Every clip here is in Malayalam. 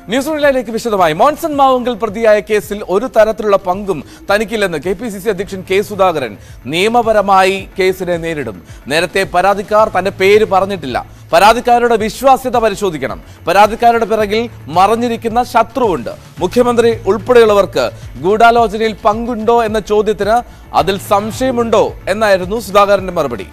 ന്യൂസ് ഓൺലൈനിലേക്ക് വിശദമായി മോൺസൺ മാവുങ്കൽ പ്രതിയായ കേസിൽ ഒരു തരത്തിലുള്ള പങ്കും തനിക്കില്ലെന്ന് കെ പി സി സി അധ്യക്ഷൻ കെ സുധാകരൻ നിയമപരമായി കേസിനെ നേരിടും നേരത്തെ പരാതിക്കാർ തന്റെ പേര് പറഞ്ഞിട്ടില്ല പരാതിക്കാരുടെ വിശ്വാസ്യത പരിശോധിക്കണം പരാതിക്കാരുടെ പിറകിൽ മറഞ്ഞിരിക്കുന്ന ശത്രുവുണ്ട് മുഖ്യമന്ത്രി ഉൾപ്പെടെയുള്ളവർക്ക് ഗൂഢാലോചനയിൽ പങ്കുണ്ടോ എന്ന ചോദ്യത്തിന് അതിൽ സംശയമുണ്ടോ എന്നായിരുന്നു സുധാകരന്റെ മറുപടി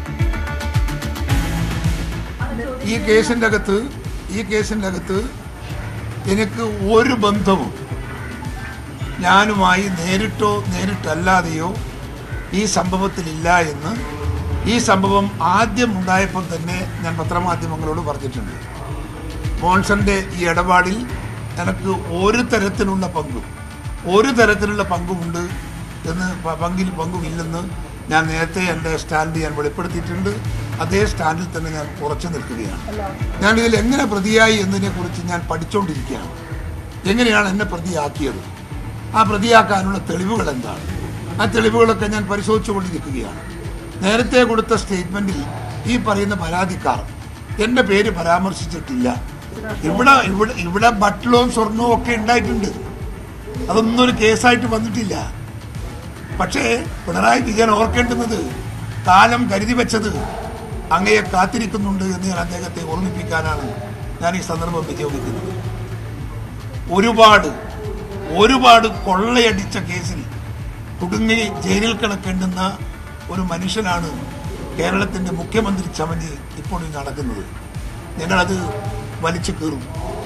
ഈ കേസിൻ്റെ അകത്ത് ഈ കേസിൻ്റെ അകത്ത് എനിക്ക് ഒരു ബന്ധവും ഞാനുമായി നേരിട്ടോ നേരിട്ടല്ലാതെയോ ഈ സംഭവത്തിലില്ല എന്ന് ഈ സംഭവം ആദ്യം ഉണ്ടായപ്പോൾ തന്നെ ഞാൻ പത്രമാധ്യമങ്ങളോട് പറഞ്ഞിട്ടുണ്ട് മോൺസന്റെ ഈ ഇടപാടിൽ എനിക്ക് ഒരു തരത്തിലുള്ള പങ്കും ഒരു തരത്തിലുള്ള പങ്കുമുണ്ട് എന്ന് പ- പങ്കിൽ പങ്കുമില്ലെന്ന് ഞാൻ നേരത്തെ എൻ്റെ സ്റ്റാൻഡ് ഞാൻ വെളിപ്പെടുത്തിയിട്ടുണ്ട് അതേ സ്റ്റാൻഡിൽ തന്നെ ഞാൻ ഉറച്ചു നിൽക്കുകയാണ് ഞാൻ ഇതിൽ എങ്ങനെ പ്രതിയായി എന്നതിനെക്കുറിച്ച് ഞാൻ പഠിച്ചുകൊണ്ടിരിക്കുകയാണ് എങ്ങനെയാണ് എന്നെ പ്രതിയാക്കിയത് ആ പ്രതിയാക്കാനുള്ള തെളിവുകൾ എന്താണ് ആ തെളിവുകളൊക്കെ ഞാൻ പരിശോധിച്ചുകൊണ്ടിരിക്കുകയാണ് നേരത്തെ കൊടുത്ത സ്റ്റേറ്റ്മെന്റിൽ ഈ പറയുന്ന പരാതിക്കാർ എൻ്റെ പേര് പരാമർശിച്ചിട്ടില്ല ഇവിടെ ഇവിടെ ഇവിടെ ബട്ടിലവും സ്വർണവും ഒക്കെ ഉണ്ടായിട്ടുണ്ട് അതൊന്നും ഒരു കേസായിട്ട് വന്നിട്ടില്ല പക്ഷേ പിണറായി വിജയൻ ഓർക്കേണ്ടുന്നത് കാലം കരുതി വെച്ചത് അങ്ങയെ കാത്തിരിക്കുന്നുണ്ട് എന്ന് ഞാൻ അദ്ദേഹത്തെ ഓർമ്മിപ്പിക്കാനാണ് ഞാൻ ഈ സന്ദർഭം വിനിയോഗിക്കുന്നത് ഒരുപാട് ഒരുപാട് കൊള്ളയടിച്ച കേസിൽ കുടുങ്ങി ജയിലിൽ കിടക്കേണ്ടുന്ന ഒരു മനുഷ്യനാണ് കേരളത്തിൻ്റെ മുഖ്യമന്ത്രി ചമഞ്ഞ് ഇപ്പോൾ ഈ നടക്കുന്നത് ഞങ്ങളത് വലിച്ചു കീറും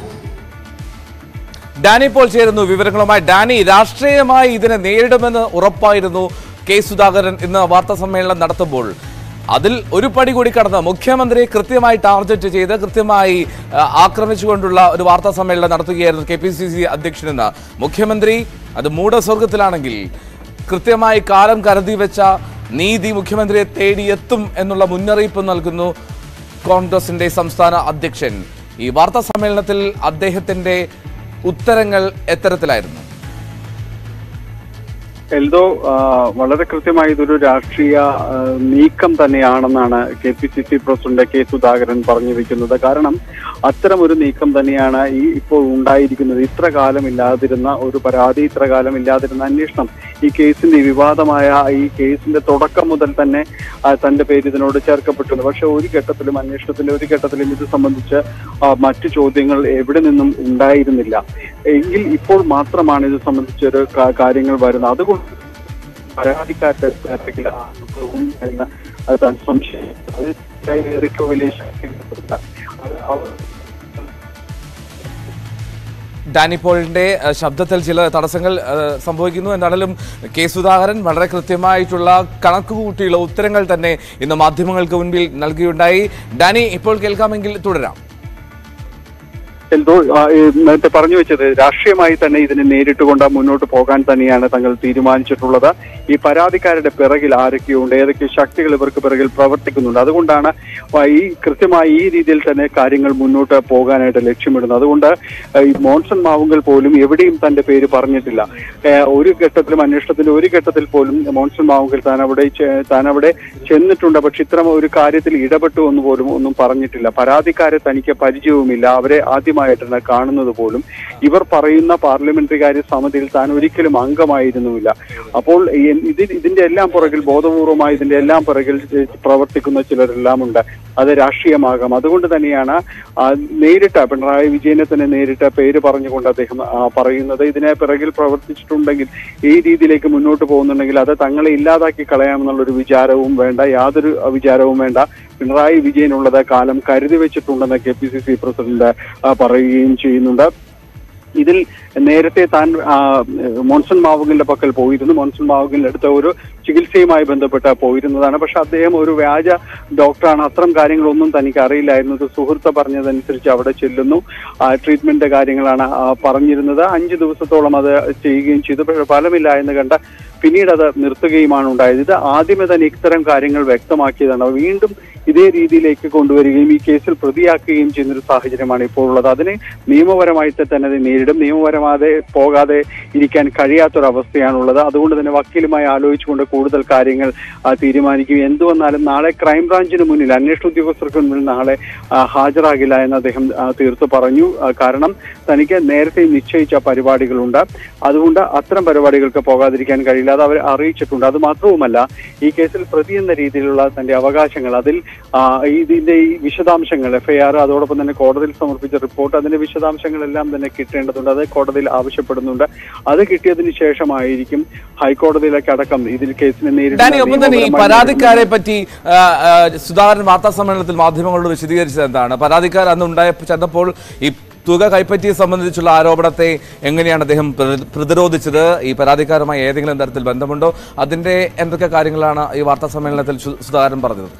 ഡാനി ഇപ്പോൾ ചേരുന്നു വിവരങ്ങളുമായി ഡാനി രാഷ്ട്രീയമായി ഇതിനെ നേരിടുമെന്ന് ഉറപ്പായിരുന്നു കെ സുധാകരൻ ഇന്ന് വാർത്താ സമ്മേളനം നടത്തുമ്പോൾ അതിൽ ഒരു പടി കൂടി കടന്ന് മുഖ്യമന്ത്രിയെ കൃത്യമായി ടാർഗറ്റ് ചെയ്ത് കൃത്യമായി ആ, ആക്രമിച്ചുകൊണ്ടുള്ള ഒരു വാർത്താ സമ്മേളനം നടത്തുകയായിരുന്നു കെ പി സി സി അധ്യക്ഷനെന്ന് മുഖ്യമന്ത്രി അത് മൂഢസ്വർഗത്തിലാണെങ്കിൽ കൃത്യമായി കാലം കരുതി വെച്ച നീതി മുഖ്യമന്ത്രിയെ തേടിയെത്തും എന്നുള്ള മുന്നറിയിപ്പ് നൽകുന്നു കോൺഗ്രസിന്റെ സംസ്ഥാന അധ്യക്ഷൻ ഈ വാർത്താ സമ്മേളനത്തിൽ അദ്ദേഹത്തിന്റെ ഉത്തരങ്ങൾ എത്തരത്തിലായിരുന്നു എൽദോ ആ, വളരെ കൃത്യമായി ഇതൊരു രാഷ്ട്രീയ ആ, നീക്കം തന്നെയാണെന്നാണ് K P C C president K Sudhakaran പറഞ്ഞു വെക്കുന്നത് കാരണം അത്തരം ഒരു നീക്കം തന്നെയാണ് ഈ ഇപ്പോൾ ഉണ്ടായിരിക്കുന്നത് ഇത്ര കാലം ഇല്ലാതിരുന്ന ഒരു പരാതി ഇത്ര കാലം ഇല്ലാതിരുന്ന അന്വേഷണം ഈ കേസിന്റെ വിവാദമായ ഈ കേസിന്റെ തുടക്കം മുതൽ തന്നെ ആ, തന്റെ പേര് ഇതിനോട് ചേർക്കപ്പെട്ടിരുന്നു പക്ഷെ ഒരു ഘട്ടത്തിലും അന്വേഷണത്തിന്റെ ഒരു ഘട്ടത്തിലും ഇത് സംബന്ധിച്ച് ആ, മറ്റു ചോദ്യങ്ങൾ എവിടെ നിന്നും ഉണ്ടായിരുന്നില്ല എങ്കിൽ ഇപ്പോൾ മാത്രമാണ് ഇത് സംബന്ധിച്ചൊരു കാ- കാര്യങ്ങൾ വരുന്നത് അതുകൊണ്ട് പരാതിക്കാരുടെ തരത്തിൽ ഉണ്ടായിരുന്ന അത് താൻ സംശയം അത് ഏതൊക്കെയോ വലിയ ശക്തിപ്പെടുത്ത അവർ ഡാനി പോളിന്റെ അഹ്, ശബ്ദത്തിൽ ചില തടസ്സങ്ങൾ അഹ്, സംഭവിക്കുന്നു എന്നാലും കെ സുധാകരൻ വളരെ കൃത്യമായിട്ടുള്ള കണക്കുകൂട്ടിയുള്ള ഉത്തരങ്ങൾ തന്നെ ഇന്ന് മാധ്യമങ്ങൾക്ക് മുൻപിൽ നൽകിയുണ്ടായി ഡാനി ഇപ്പോൾ കേൾക്കാമെങ്കിൽ തുടരാം എന്തോ ആ, ഈ നേരത്തെ പറഞ്ഞു വെച്ചത് രാഷ്ട്രീയമായി തന്നെ ഇതിനെ നേരിട്ടുകൊണ്ട് മുന്നോട്ട് പോകാൻ തന്നെയാണ് തങ്ങൾ തീരുമാനിച്ചിട്ടുള്ളത് ഈ പരാതിക്കാരുടെ പിറകിൽ ആരൊക്കെയുണ്ട് ഏതൊക്കെ ശക്തികൾ ഇവർക്ക് പിറകിൽ പ്രവർത്തിക്കുന്നുണ്ട് അതുകൊണ്ടാണ് ആ, ഈ കൃത്യമായി ഈ രീതിയിൽ തന്നെ കാര്യങ്ങൾ മുന്നോട്ട് പോകാനായിട്ട് ലക്ഷ്യമിടുന്നത് അതുകൊണ്ട് ആ, ഈ മോൺസൺ മാവുങ്കൽ പോലും എവിടെയും തന്റെ പേര് പറഞ്ഞിട്ടില്ല ഏ, ഒരു ഘട്ടത്തിലും അന്വേഷണത്തിന്റെ ഒരു ഘട്ടത്തിൽ പോലും മോൺസൺ മാവുങ്കൽ താൻ അവിടെ ചെ- താൻ അവിടെ ചെന്നിട്ടുണ്ട് പക്ഷെ ഇത്തരം ഒരു കാര്യത്തിൽ ഇടപെട്ടു എന്ന് പോലും ഒന്നും പറഞ്ഞിട്ടില്ല പരാതിക്കാരെ തനിക്ക് പരിചയവുമില്ല അവരെ ആദ്യമായിട്ടാണ് കാണുന്നത് പോലും ഇവർ പറയുന്ന പാർലമെന്ററി കാര്യ സമിതിയിൽ താൻ ഒരിക്കലും അംഗമായിരുന്നുമില്ല അപ്പോൾ ഈ- ഇത് ഇതിന്റെ എല്ലാം പുറകിൽ ബോധപൂർവമായി ഇതിന്റെ എല്ലാം പുറകിൽ ഏ, പ്രവർത്തിക്കുന്ന ചിലരെല്ലാം ഉണ്ട് അത് രാഷ്ട്രീയമാകാം അതുകൊണ്ട് തന്നെയാണ് ആ, നേരിട്ട് പിണറായി വിജയനെ തന്നെ നേരിട്ട് പേര് പറഞ്ഞുകൊണ്ട് അദ്ദേഹം ആ, പറയുന്നത് ഇതിനെ പിറകിൽ പ്രവർത്തിച്ചിട്ടുണ്ടെങ്കിൽ ഈ രീതിയിലേക്ക് മുന്നോട്ട് പോകുന്നുണ്ടെങ്കിൽ അത് തങ്ങളെ ഇല്ലാതാക്കി കളയാമെന്നുള്ളൊരു വിചാരവും വേണ്ട യാതൊരു വിചാരവും വേണ്ട പിണറായി വിജയനുള്ളത് കാലം കരുതി വെച്ചിട്ടുണ്ടെന്ന് K P C C president ആ, പറയുകയും ചെയ്യുന്നുണ്ട് ഇതിൽ നേരത്തെ താൻ ആ, മോൺസൺ മാവുങ്കലിന്റെ പക്കൽ പോയിരുന്നു മോൺസൺ മാവുങ്കലിന്റെ അടുത്ത ഒരു ചികിത്സയുമായി ബന്ധപ്പെട്ട് പോയിരുന്നതാണ് പക്ഷെ അദ്ദേഹം ഒരു വ്യാജ ഡോക്ടറാണ് അത്തരം കാര്യങ്ങളൊന്നും തനിക്ക് അറിയില്ലായിരുന്നു ഇത് സുഹൃത്ത് പറഞ്ഞതനുസരിച്ച് അവിടെ ചെല്ലുന്നു ആ, ട്രീറ്റ്മെന്റിന്റെ കാര്യങ്ങളാണ് ആ, പറഞ്ഞിരുന്നത് അഞ്ച് ദിവസത്തോളം അത് ചെയ്യുകയും ചെയ്തു പക്ഷെ ഫലമില്ല എന്ന് കണ്ട പിന്നീട് അത് നിർത്തുകയുമാണ് ഉണ്ടായത് ഇത് ആദ്യമേ തന്നെ ഇത്തരം കാര്യങ്ങൾ വ്യക്തമാക്കിയതാണ് വീണ്ടും ഇതേ രീതിയിലേക്ക് കൊണ്ടുവരികയും ഈ കേസിൽ പ്രതിയാക്കുകയും ചെയ്യുന്ന ഒരു സാഹചര്യമാണ് ഇപ്പോൾ ഉള്ളത് അതിന് നിയമപരമായി തന്നെ അത് നേരിടും നിയമപരമാതെ പോകാതെ ഇരിക്കാൻ കഴിയാത്തൊരവസ്ഥയാണുള്ളത് അതുകൊണ്ട് തന്നെ വക്കീലുമായി ആലോചിച്ചുകൊണ്ട് കൂടുതൽ കാര്യങ്ങൾ ആ, തീരുമാനിക്കും എന്തു വന്നാലും നാളെ ക്രൈംബ്രാഞ്ചിന് മുന്നിൽ അന്വേഷണ ഉദ്യോഗസ്ഥർക്ക് മുന്നിൽ നാളെ ആ, ഹാജരാകില്ല എന്ന് അദ്ദേഹം ആ, തീർത്ത് പറഞ്ഞു ആ, കാരണം തനിക്ക് നേരത്തെ നിശ്ചയിച്ച പരിപാടികളുണ്ട് അതുകൊണ്ട് അത്തരം പരിപാടികൾക്ക് പോകാതിരിക്കാൻ കഴിയില്ല അത് അവർ അറിയിച്ചിട്ടുണ്ട് അത് മാത്രവുമല്ല ഈ കേസിൽ പ്രതി എന്ന രീതിയിലുള്ള തന്റെ അവകാശങ്ങൾ അതിൽ ആ, ഇതിന്റെ ഈ വിശദാംശങ്ങൾ എഫ്ഐആർ അതോടൊപ്പം തന്നെ കോടതിയിൽ സമർപ്പിച്ച റിപ്പോർട്ട് അതിന്റെ വിശദാംശങ്ങളെല്ലാം തന്നെ കിട്ടേണ്ടതുണ്ട് അത് കോടതിയിൽ ആവശ്യപ്പെടുന്നുണ്ട് അത് കിട്ടിയതിന് ശേഷമായിരിക്കും ഹൈക്കോടതിയിലേക്ക് അടക്കം ഇതിൽ കേസിനെ ഡാനി ഒപ്പം തന്നെ ഈ നിയമപരമായി പരാതിക്കാരെ പറ്റി ആ, ആ, സുധാകരൻ വാർത്താ സമ്മേളനത്തിൽ മാധ്യമങ്ങളോട് വിശദീകരിച്ചത് എന്താണ് പരാതിക്കാർ അന്ന് ഉണ്ടായ ചെന്നപ്പോൾ ഈ തുക കൈപ്പറ്റിയെ സംബന്ധിച്ചുള്ള ആരോപണത്തെ എങ്ങനെയാണ് അദ്ദേഹം പ്ര- പ്രതിരോധിച്ചത് ഈ പരാതിക്കാരുമായി ഏതെങ്കിലും തരത്തിൽ ബന്ധമുണ്ടോ അതിന്റെ എന്തൊക്കെ കാര്യങ്ങളാണ് ഈ വാർത്താ സമ്മേളനത്തിൽ സു- സുധാകരൻ പറഞ്ഞത്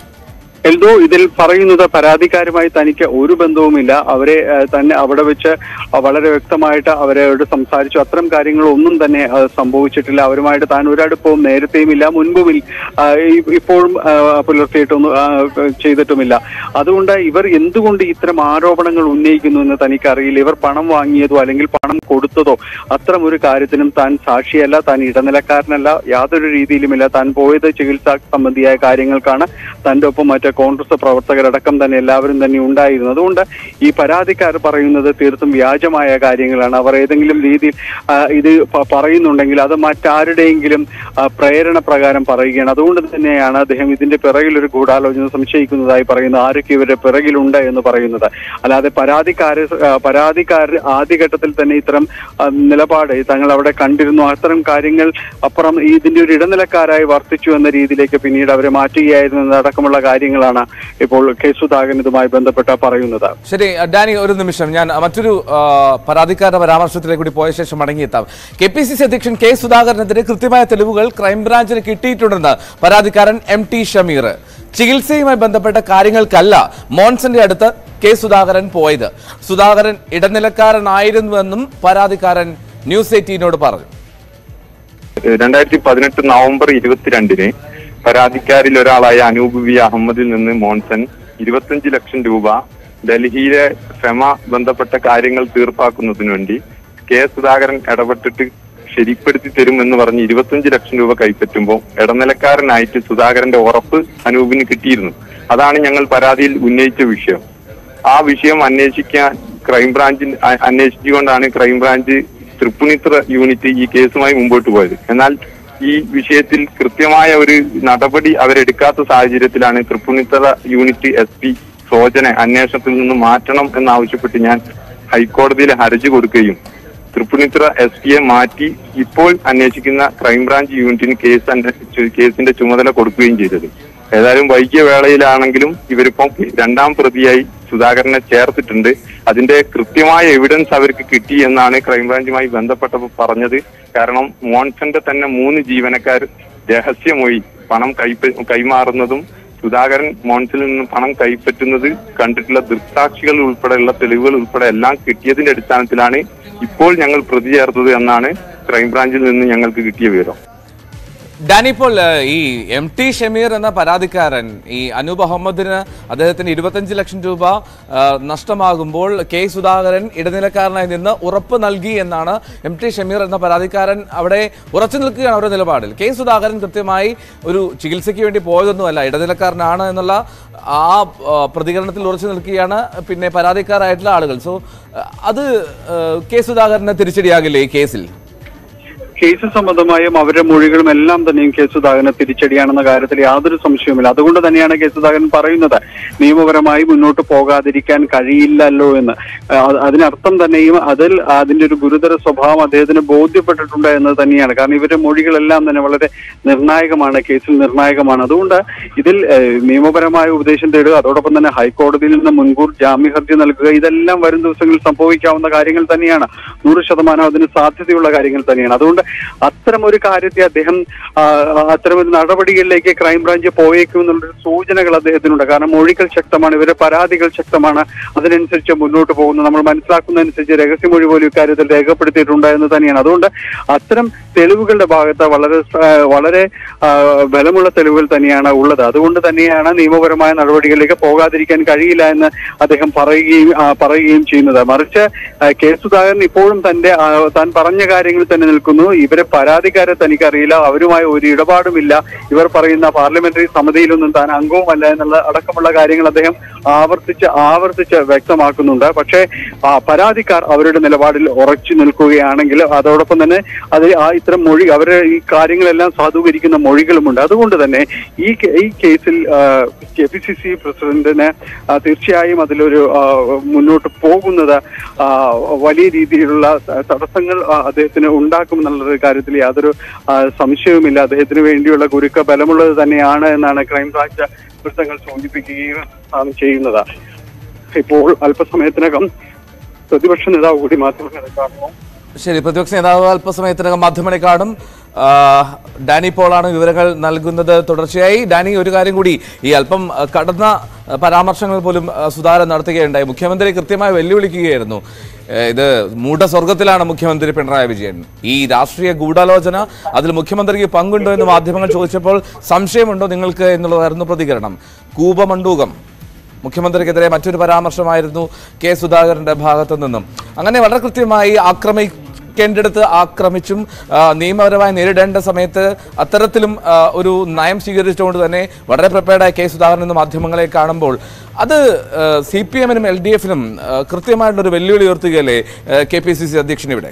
എൽദോ ഇതിൽ പറയുന്നത് പരാതിക്കാരുമായി തനിക്ക് ഒരു ബന്ധവുമില്ല അവരെ ഏഹ്, തന്നെ അവിടെ വെച്ച് വളരെ വ്യക്തമായിട്ട് അവരോട് സംസാരിച്ചു അത്തരം കാര്യങ്ങളൊന്നും തന്നെ ഏഹ്, സംഭവിച്ചിട്ടില്ല അവരുമായിട്ട് താൻ ഒരടുപ്പവും നേരത്തെയും ഇല്ല മുൻപും ഇല്ല. ആഹ്, ഇ- ഇപ്പോഴും ആഹ്, പുലർത്തിയിട്ടൊന്നും ആഹ്, ചെയ്തിട്ടുമില്ല അതുകൊണ്ട് ഇവർ എന്തുകൊണ്ട് ഇത്തരം ആരോപണങ്ങൾ ഉന്നയിക്കുന്നു എന്ന് തനിക്കറിയില്ല ഇവർ പണം വാങ്ങിയതോ അല്ലെങ്കിൽ പണം കൊടുത്തതോ അത്തരം ഒരു കാര്യത്തിനും താൻ സാക്ഷിയല്ല താൻ ഇടനിലക്കാരനല്ല യാതൊരു രീതിയിലുമില്ല താൻ പോയത് ചികിത്സാ സംബന്ധിയായ കാര്യങ്ങൾക്കാണ് തന്റെ ഒപ്പം മറ്റ് കോൺഗ്രസ് പ്രവർത്തകരടക്കം തന്നെ എല്ലാവരും തന്നെ ഉണ്ടായിരുന്നു അതുകൊണ്ട് ഈ പരാതിക്കാർ പറയുന്നത് തീർത്തും വ്യാജമായ കാര്യങ്ങളാണ് അവർ ഏതെങ്കിലും രീതിയിൽ ആ, ഇത് പ- പറയുന്നുണ്ടെങ്കിൽ അത് മറ്റാരുടെയെങ്കിലും ആ, പ്രേരണ പ്രകാരം പറയുകയാണ് അതുകൊണ്ട് തന്നെയാണ് അദ്ദേഹം ഇതിന്റെ പിറകിൽ ഒരു ഗൂഢാലോചന സംശയിക്കുന്നതായി പറയുന്നത് ആരൊക്കെ ഇവരുടെ പിറകിലുണ്ട് എന്ന് പറയുന്നത് അല്ലാതെ പരാതിക്കാര് ആ, പരാതിക്കാർ ആദ്യഘട്ടത്തിൽ തന്നെ ഇത്തരം ആ, നിലപാട് തങ്ങൾ അവിടെ കണ്ടിരുന്നു അത്തരം കാര്യങ്ങൾ അപ്പുറം ഇതിന്റെ ഒരു ഇടനിലക്കാരായി വർത്തിച്ചു എന്ന രീതിയിലേക്ക് പിന്നീട് അവരെ മാറ്റുകയായിരുന്നു എന്നതടക്കമുള്ള കാര്യങ്ങളാണ് ഇപ്പോൾ കെ സുധാകരൻ ഇതുമായി ബന്ധപ്പെട്ട് പറയുന്നത് ശരി ഡാനി ഒരു നിമിഷം ഞാൻ മറ്റൊരു ആ, പരാതിക്കാരുടെ പരാമർശത്തിലേക്ക് കൂടി പോയ ശേഷം മടങ്ങിയെത്താം കെ പി സി സി അധ്യക്ഷൻ കെ സുധാകരനെതിരെ കൃത്യമായ തെളിവുകൾ ക്രൈംബ്രാഞ്ചിന് കിട്ടിയിട്ടുണ്ടെന്ന് പരാതിക്കാരൻ എം ടി ഷമീർ ചികിത്സയുമായി ബന്ധപ്പെട്ട കാര്യങ്ങൾക്കല്ല മോൺസന്റെ അടുത്ത് കെ സുധാകരൻ പോയത് സുധാകരൻ ഇടനിലക്കാരനായിരുന്നുവെന്നും പരാതിക്കാരൻ ന്യൂസ് എയ്റ്റീനോട് പറഞ്ഞു രണ്ടായിരത്തി പതിനെട്ട് നവംബർ ഇരുപത്തിരണ്ടിന് പരാതിക്കാരിൽ ഒരാളായ അനൂപ് വി അഹമ്മദിൽ നിന്ന് മോൺസൺ ഇരുപത്തഞ്ച് ലക്ഷം രൂപ ഡൽഹിയിലെ ഫെമ ബന്ധപ്പെട്ട കാര്യങ്ങൾ തീർപ്പാക്കുന്നതിന് വേണ്ടി കെ സുധാകരൻ ഇടപെട്ടിട്ട് ശരിപ്പെടുത്തി തരുമെന്ന് പറഞ്ഞ് ഇരുപത്തഞ്ച് ലക്ഷം രൂപ കൈപ്പറ്റുമ്പോൾ ഇടനിലക്കാരനായിട്ട് സുധാകരന്റെ ഉറപ്പ് അനൂപിന് കിട്ടിയിരുന്നു അതാണ് ഞങ്ങൾ പരാതിയിൽ ഉന്നയിച്ച വിഷയം ആ വിഷയം അന്വേഷിക്കാൻ ക്രൈംബ്രാഞ്ചിൽ അ- അന്വേഷിച്ചുകൊണ്ടാണ് ക്രൈംബ്രാഞ്ച് തൃപ്പുണിത്ര യൂണിറ്റ് ഈ കേസുമായി മുമ്പോട്ട് പോയത് എന്നാൽ ഈ വിഷയത്തിൽ കൃത്യമായ ഒരു നടപടി അവരെടുക്കാത്ത സാഹചര്യത്തിലാണ് തൃപ്പുണിത്തറ യൂണിറ്റ് എസ് പി സോജനെ അന്വേഷണത്തിൽ നിന്ന് മാറ്റണം എന്നാവശ്യപ്പെട്ട് ഞാൻ ഹൈക്കോടതിയിൽ ഹർജി കൊടുക്കുകയും തൃപ്പുണിത്തുറ എസ് പിയെ മാറ്റി ഇപ്പോൾ അന്വേഷിക്കുന്ന ക്രൈംബ്രാഞ്ച് യൂണിറ്റിന് കേസ് അന്വേഷിച്ച് കേസിന്റെ ചുമതല കൊടുക്കുകയും ചെയ്തത് ഏതായാലും വൈകിയ വേളയിലാണെങ്കിലും ഇവരിപ്പം രണ്ടാം പ്രതിയായി സുധാകരനെ ചേർത്തിട്ടുണ്ട് അതിന്റെ കൃത്യമായ എവിഡൻസ് അവർക്ക് കിട്ടി എന്നാണ് ക്രൈംബ്രാഞ്ചുമായി ബന്ധപ്പെട്ടപ്പോൾ പറഞ്ഞത് കാരണം മോൺസന്റെ തന്നെ മൂന്ന് ജീവനക്കാർ രഹസ്യമൊഴി പണം കൈപ്പ കൈമാറുന്നതും സുധാകരൻ മോൺസിൽ നിന്ന് പണം കൈപ്പറ്റുന്നത് കണ്ടിട്ടുള്ള ദൃക്സാക്ഷികൾ ഉൾപ്പെടെയുള്ള തെളിവുകൾ ഉൾപ്പെടെ എല്ലാം കിട്ടിയതിന്റെ അടിസ്ഥാനത്തിലാണ് ഇപ്പോൾ ഞങ്ങൾ പ്രതി ചേർത്തത് എന്നാണ് ക്രൈംബ്രാഞ്ചിൽ നിന്ന് ഞങ്ങൾക്ക് കിട്ടിയ വിവരം ഡാനി ഇപ്പോൾ ഏഹ്, ഈ എം ടി ഷമീർ എന്ന പരാതിക്കാരൻ ഈ അനൂപ് അഹമ്മദിന് അദ്ദേഹത്തിന് ഇരുപത്തഞ്ച് ലക്ഷം രൂപ ഏഹ്, നഷ്ടമാകുമ്പോൾ കെ സുധാകരൻ ഇടനിലക്കാരനായി നിന്ന് ഉറപ്പ് നൽകി എന്നാണ് എം ടി ഷമീർ എന്ന പരാതിക്കാരൻ അവിടെ ഉറച്ചു നിൽക്കുകയാണ് അവരുടെ നിലപാടിൽ കെ സുധാകരൻ കൃത്യമായി ഒരു ചികിത്സയ്ക്ക് വേണ്ടി പോയതൊന്നുമല്ല ഇടനിലക്കാരനാണ് എന്നുള്ള ആ ആ, പ്രതികരണത്തിൽ ഉറച്ചു നിൽക്കുകയാണ് പിന്നെ പരാതിക്കാരായിട്ടുള്ള ആളുകൾ സോ അത് ഏഹ്, കെ സുധാകരന് തിരിച്ചടിയാകില്ലേ ഈ കേസിൽ കേസ് സംബന്ധമായും അവരുടെ മൊഴികളും എല്ലാം തന്നെയും കെ സുധാകരന് തിരിച്ചടിയാണെന്ന കാര്യത്തിൽ യാതൊരു സംശയവുമില്ല അതുകൊണ്ട് തന്നെയാണ് കെ സുധാകരൻ പറയുന്നത് നിയമപരമായി മുന്നോട്ട് പോകാതിരിക്കാൻ കഴിയില്ലല്ലോ എന്ന് ആ, അതിനർത്ഥം തന്നെയും അതിൽ അതിന്റെ ഒരു ഗുരുതര സ്വഭാവം അദ്ദേഹത്തിന് ബോധ്യപ്പെട്ടിട്ടുണ്ട് എന്ന് തന്നെയാണ് കാരണം ഇവരുടെ മൊഴികളെല്ലാം തന്നെ വളരെ നിർണായകമാണ് കേസിൽ നിർണായകമാണ് അതുകൊണ്ട് ഇതിൽ ഏഹ്, നിയമപരമായ ഉപദേശം തേടുക അതോടൊപ്പം തന്നെ ഹൈക്കോടതിയിൽ നിന്ന് മുൻകൂർ ജാമ്യ ഹർജി നൽകുക ഇതെല്ലാം വരും ദിവസങ്ങളിൽ സംഭവിക്കാവുന്ന കാര്യങ്ങൾ തന്നെയാണ് നൂറ് ശതമാനം അതിന് സാധ്യതയുള്ള കാര്യങ്ങൾ തന്നെയാണ് അതുകൊണ്ട് അത്തരം ഒരു കാര്യത്തെ അദ്ദേഹം ആ, അത്തരം ഒരു നടപടികളിലേക്ക് ക്രൈംബ്രാഞ്ച് പോയേക്കും എന്നുള്ളൊരു സൂചനകൾ അദ്ദേഹത്തിനുണ്ട് കാരണം മൊഴികൾ ശക്തമാണ് ഇവരുടെ പരാതികൾ ശക്തമാണ് അതിനനുസരിച്ച് മുന്നോട്ട് പോകുന്നു നമ്മൾ മനസ്സിലാക്കുന്നതനുസരിച്ച് രഹസ്യമൊഴി പോലും ഇക്കാര്യത്തിൽ രേഖപ്പെടുത്തിയിട്ടുണ്ട് എന്ന് തന്നെയാണ് അതുകൊണ്ട് അത്തരം തെളിവുകളുടെ ഭാഗത്ത് വളരെ സ- വളരെ ആ, ബലമുള്ള തെളിവുകൾ തന്നെയാണ് ഉള്ളത് അതുകൊണ്ട് തന്നെയാണ് നിയമപരമായ നടപടികളിലേക്ക് പോകാതിരിക്കാൻ കഴിയില്ല എന്ന് അദ്ദേഹം പറയുകയും ആ, പറയുകയും ചെയ്യുന്നത് മറിച്ച് ആ, കെ സുധാകരൻ ഇപ്പോഴും തന്റെ ആ, താൻ പറഞ്ഞ കാര്യങ്ങളിൽ തന്നെ നിൽക്കുന്നു ഇവരെ പരാതിക്കാരെ തനിക്കറിയില്ല അവരുമായി ഒരു ഇടപാടുമില്ല ഇവർ പറയുന്ന പാർലമെന്ററി സമിതിയിലൊന്നും താൻ അംഗവുമല്ല എന്നുള്ള അടക്കമുള്ള കാര്യങ്ങൾ അദ്ദേഹം ആവർത്തിച്ച് ആവർത്തിച്ച് വ്യക്തമാക്കുന്നുണ്ട് പക്ഷേ ആ, പരാതിക്കാർ അവരുടെ നിലപാടിൽ ഉറച്ചു നിൽക്കുകയാണെങ്കിൽ അതോടൊപ്പം തന്നെ അത് ആ ഇത്തരം മൊഴി അവരെ ഈ കാര്യങ്ങളെല്ലാം സാധൂകരിക്കുന്ന മൊഴികളുമുണ്ട് അതുകൊണ്ട് തന്നെ ഈ കേ- ഈ കേസിൽ കെ പി സി സി പ്രസിഡന്റിന് ആ, തീർച്ചയായും അതിലൊരു ആ, മുന്നോട്ട് പോകുന്നത് ആ, വലിയ രീതിയിലുള്ള ത- തടസ്സങ്ങൾ ആ, അദ്ദേഹത്തിന് ഉണ്ടാക്കുമെന്നുള്ള കാര്യത്തിൽ യാതൊരു ആ, സംശയവുമില്ല അദ്ദേഹത്തിന് വേണ്ടിയുള്ള കുരുക്ക ബലമുള്ളത് തന്നെയാണ് എന്നാണ് ക്രൈംബ്രാഞ്ച് വൃത്തങ്ങൾ സൂചിപ്പിക്കുകയും ആണ് ചെയ്യുന്നത് ഇപ്പോൾ അല്പസമയത്തിനകം പ്രതിപക്ഷ നേതാവ് കൂടി മാധ്യമങ്ങളെ കാണുന്നു ശരി പ്രതിപക്ഷ നേതാവ് അല്പസമയത്തിനകം മാധ്യമങ്ങളെ കാണും ആ, ഡാനി പോളാണ് വിവരങ്ങൾ നൽകുന്നത് തുടർച്ചയായി ഡാനി ഒരു കാര്യം കൂടി ഈ അല്പം ആ, കടന്ന ആ, പരാമർശങ്ങൾ പോലും ആ, സുധാകരൻ നടത്തുകയുണ്ടായി മുഖ്യമന്ത്രി കൃത്യമായി വെല്ലുവിളിക്കുകയായിരുന്നു ഏ, ഇത് മൂഢസ്വർഗത്തിലാണ് മുഖ്യമന്ത്രി പിണറായി വിജയൻ ഈ രാഷ്ട്രീയ ഗൂഢാലോചന അതിൽ മുഖ്യമന്ത്രിക്ക് പങ്കുണ്ടോ എന്ന് മാധ്യമങ്ങൾ ചോദിച്ചപ്പോൾ സംശയമുണ്ടോ നിങ്ങൾക്ക് എന്നുള്ളതായിരുന്നു പ്രതികരണം കൂപമണ്ടൂകം മുഖ്യമന്ത്രിക്കെതിരെ മറ്റൊരു പരാമർശമായിരുന്നു കെ സുധാകരന്റെ ഭാഗത്തു നിന്നും അങ്ങനെ വളരെ കൃത്യമായി ആക്രമിക്കേണ്ടിടത്ത് ആക്രമിച്ചും ആ, നിയമപരമായി നേരിടേണ്ട സമയത്ത് അത്തരത്തിലും ആ, ഒരു നയം സ്വീകരിച്ചുകൊണ്ട് തന്നെ വളരെ പ്രിപ്പയർഡായ കെ സുധാകരൻ എന്ന മാധ്യമങ്ങളെ കാണുമ്പോൾ അത് സി പി എമ്മിനും എൽ ഡി എഫിനും കൃത്യമായിട്ടൊരു വെല്ലുവിളി ഉയർത്തുകയല്ലേ കെ പി സി സി അധ്യക്ഷൻ ഇവിടെ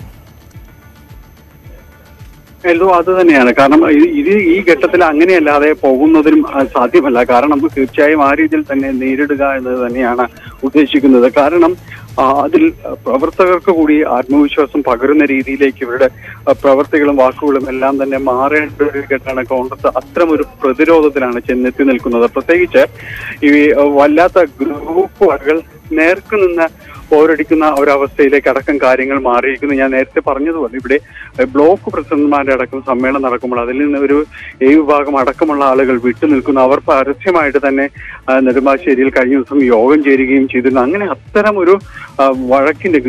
എന്തോ അത് തന്നെയാണ് കാരണം ഇത് ഇത് ഈ ഘട്ടത്തിൽ അങ്ങനെയല്ലാതെ പോകുന്നതിനും ആ, സാധ്യമല്ല കാരണം നമുക്ക് തീർച്ചയായും ആ രീതിയിൽ തന്നെ നേരിടുക എന്നത് തന്നെയാണ് ഉദ്ദേശിക്കുന്നത് കാരണം ആ, അതിൽ പ്രവർത്തകർക്ക് കൂടി ആത്മവിശ്വാസം പകരുന്ന രീതിയിലേക്ക് ഇവരുടെ ആ, പ്രവർത്തികളും വാക്കുകളും എല്ലാം തന്നെ മാറേണ്ട ഒരു ഘട്ടമാണ് കോൺഗ്രസ് അത്തരം ഒരു പ്രതിരോധത്തിലാണ് ചെന്നെത്തി നിൽക്കുന്നത് പ്രത്യേകിച്ച് ഈ ആ, വല്ലാത്ത ഗ്രൂപ്പുകൾ നേർക്ക് നിന്ന് പോരടിക്കുന്ന ഒരവസ്ഥയിലേക്ക് അടക്കം കാര്യങ്ങൾ മാറിയിരിക്കുന്നു ഞാൻ നേരത്തെ പറഞ്ഞതുപോലെ ഇവിടെ എഹ്, ബ്ലോക്ക് പ്രസിഡന്റുമാരുടെ അടക്കം സമ്മേളനം നടക്കുമ്പോൾ അതിൽ നിന്ന് ഒരു ഏ വിഭാഗം അടക്കമുള്ള ആളുകൾ വിട്ടുനിൽക്കുന്നു അവർ പരസ്യമായിട്ട് തന്നെ ആ, നെടുമ്പാശ്ശേരിയിൽ കഴിഞ്ഞ ദിവസം യോഗം ചേരുകയും ചെയ്തിരുന്നു അങ്ങനെ അത്തരം ഒരു ആ, വഴക്കിന്റെ